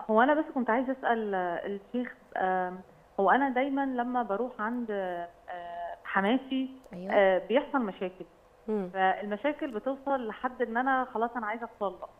هو أنا بس كنت عايزة أسأل آه، الشيخ آم، هو أنا دايما لما بروح عند آه، حماتي ايوه آه، بيحصل مشاكل مم. فالمشاكل بتوصل لحد ان انا خلاص انا عايزه اتطلق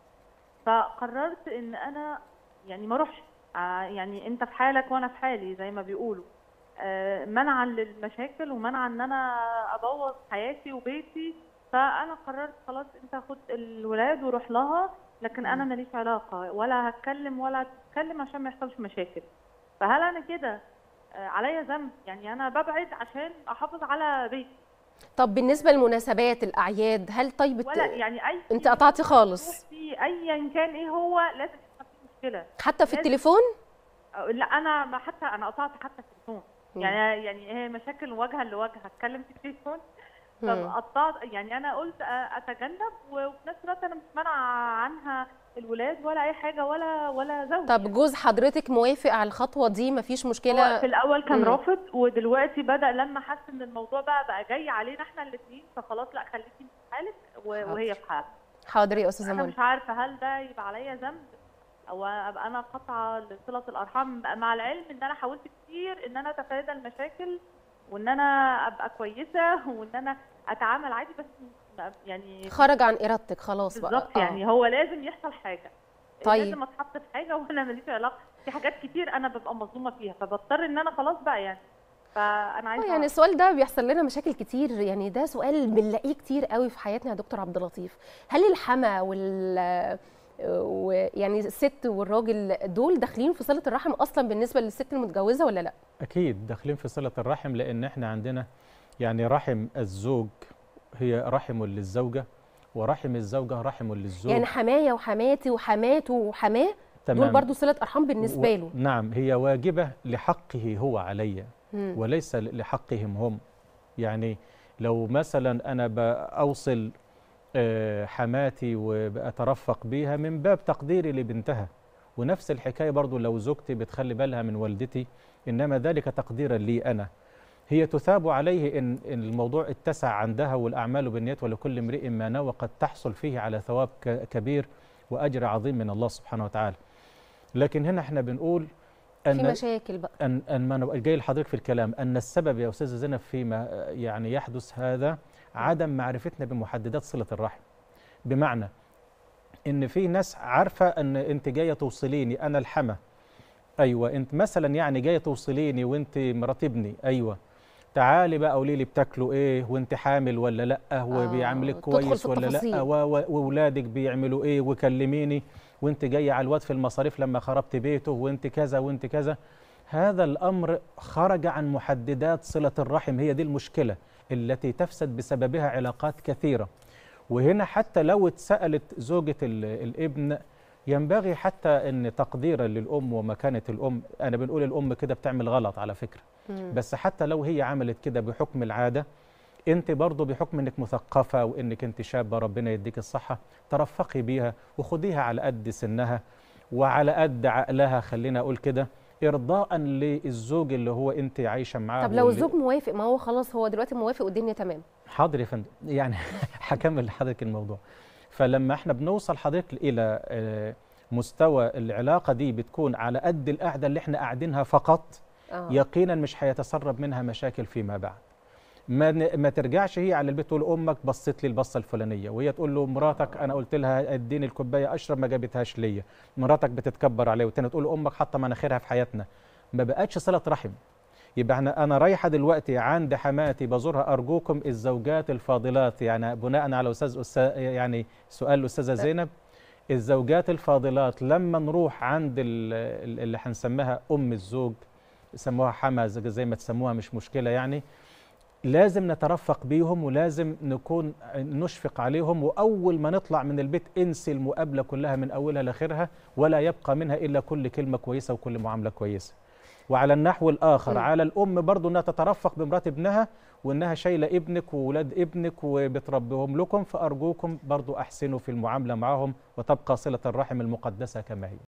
فقررت ان انا يعني ما اروحش آه، يعني انت في حالك وانا في حالي زي ما بيقولوا آه، منعا للمشاكل ومنعا ان انا ابوظ حياتي وبيتي فانا قررت خلاص انت خد الولاد وروح لها لكن انا ماليش علاقه ولا هتكلم ولا تتكلم عشان ما يحصلش مشاكل فهل انا كده آه، عليا ذنب يعني انا ببعد عشان احافظ على بيتي طب بالنسبه للمناسبات الاعياد هل طيب بت... ولا يعني اي انت قطعتي خالص في ايا كان ايه هو لازم يبقى في مشكله حتى في لازم- التليفون أو- لا انا ما حتى انا قطعت حتى التليفون مم. يعني يعني هي مشاكل وجها لوجه هتكلم في التليفون مم. فقطعت يعني انا قلت أ- اتجنب وفي نفس الوقت انا مش مانعه عنها الولاد ولا اي حاجه ولا ولا زوج طب جوز حضرتك موافق على الخطوه دي مفيش هو مشكله في الاول كان مم. رافض ودلوقتي بدا لما حس ان الموضوع بقى بقى جاي علينا احنا الاثنين فخلاص لا خليكي في حالك و- حاضر. وهي في حالها حاضر يا استاذه انا منى مش عارفه هل ده يبقى عليا ذنب او ابقى انا قاطعه لصله الارحام مع العلم ان انا حاولت كتير ان انا اتفادى المشاكل وان انا ابقى كويسه وان انا اتعامل عادي بس ما- يعني خرج عن ارادتك خلاص بقى بالظبط آه. يعني هو لازم يحصل حاجه طيب. لازم اتحط في حاجه وانا ماليش علاقه في حاجات كتير انا ببقى مظلومه فيها فبضطر ان انا خلاص بقى يعني فانا آه، عايزه يعني السؤال ده بيحصل لنا مشاكل كتير يعني ده سؤال بنلاقيه كتير قوي في حياتنا يا دكتور عبد اللطيف هل الحما وال ويعني الست والراجل دول داخلين في صله الرحم اصلا بالنسبه للست المتجوزه ولا لا أكيد داخلين في صلة الرحم لأن إحنا عندنا يعني رحم الزوج هي رحم للزوجة ورحم الزوجة رحم للزوج يعني حمايه وحماتي وحماته وحماه دول برضو صله ارحام بالنسبه له و... نعم هي واجبة لحقه هو علي مم. وليس لحقهم هم يعني لو مثلا أنا بأوصل آه، حماتي وبأترفق بيها من باب تقديري لبنتها ونفس الحكاية برضو لو زوجتي بتخلي بالها من والدتي إنما ذلك تقديرا لي أنا هي تثاب عليه إن إن الموضوع اتسع عندها والأعمال بالنيات ولكل امرئ ما نوى قد تحصل فيه على ثواب ك- كبير وأجر عظيم من الله سبحانه وتعالى لكن هنا احنا بنقول في أن مشاكل بقى أن أن ما أنا جاي لحضرتك في الكلام أن السبب يا أستاذة زينب فيما يعني يحدث هذا عدم معرفتنا بمحددات صلة الرحم بمعنى إن في ناس عارفة أن أنت جاية توصليني أنا الحما أيوة أنت مثلا يعني جاية توصليني وأنت مرات ابني أيوة تعالي بقى قولي لي بتاكلوا ايه وانت حامل ولا لا وبيعملك تدخل كويس في ولا التفاصيل. لا و- و- واولادك بيعملوا ايه وكلميني وانت جايه على الواد في المصاريف لما خربت بيته وانت كذا وانت كذا هذا الامر خرج عن محددات صله الرحم هي دي المشكله التي تفسد بسببها علاقات كثيره وهنا حتى لو اتسالت زوجه ال- الابن ينبغي حتى ان تقديرا للام ومكانه الام انا بنقول الام كده بتعمل غلط على فكره مم. بس حتى لو هي عملت كده بحكم العاده انت برضه بحكم انك مثقفه وانك انت شابه ربنا يديك الصحه ترفقي بيها وخديها على قد سنها وعلى قد عقلها خلينا اقول كده ارضاء للزوج اللي هو انت عايشه معاه طب لو واللي- الزوج موافق ما هو خلاص هو دلوقتي موافق والدنيا تمام حاضر يا فندم يعني هكمل لحضرتك الموضوع فلما احنا بنوصل حضرتك الى آه، مستوى العلاقه دي بتكون على قد القعده اللي احنا قاعدينها فقط اه يقينا مش هيتسرب منها مشاكل فيما بعد ما ن- ما ترجعش هي على البيت تقول امك بصت لي البصه الفلانيه وهي تقول له مراتك انا قلت لها اديني الكوبايه اشرب ما جابتهاش ليا مراتك بتتكبر عليه والتانيه تقول له امك حاطه مناخيرها في حياتنا ما بقتش صله رحم يبقى احنا انا رايحه دلوقتي عند حماتي بزورها ارجوكم الزوجات الفاضلات يعني بناء على استاذ أستاذ يعني سؤال الاستاذه زينب الزوجات الفاضلات لما نروح عند ال- ال- اللي هنسميها ام الزوج سموها حما زي زي ما تسموها مش مشكله يعني لازم نترفق بيهم ولازم نكون نشفق عليهم واول ما نطلع من البيت انسي المقابله كلها من اولها لاخرها ولا يبقى منها الا كل كلمه كويسه وكل معامله كويسه وعلى النحو الاخر م. على الام برضو انها تترفق بمرات ابنها وانها شايله ابنك وولاد ابنك وبتربيهم لكم فارجوكم برضو احسنوا في المعامله معهم وتبقى صله الرحم المقدسه كما هي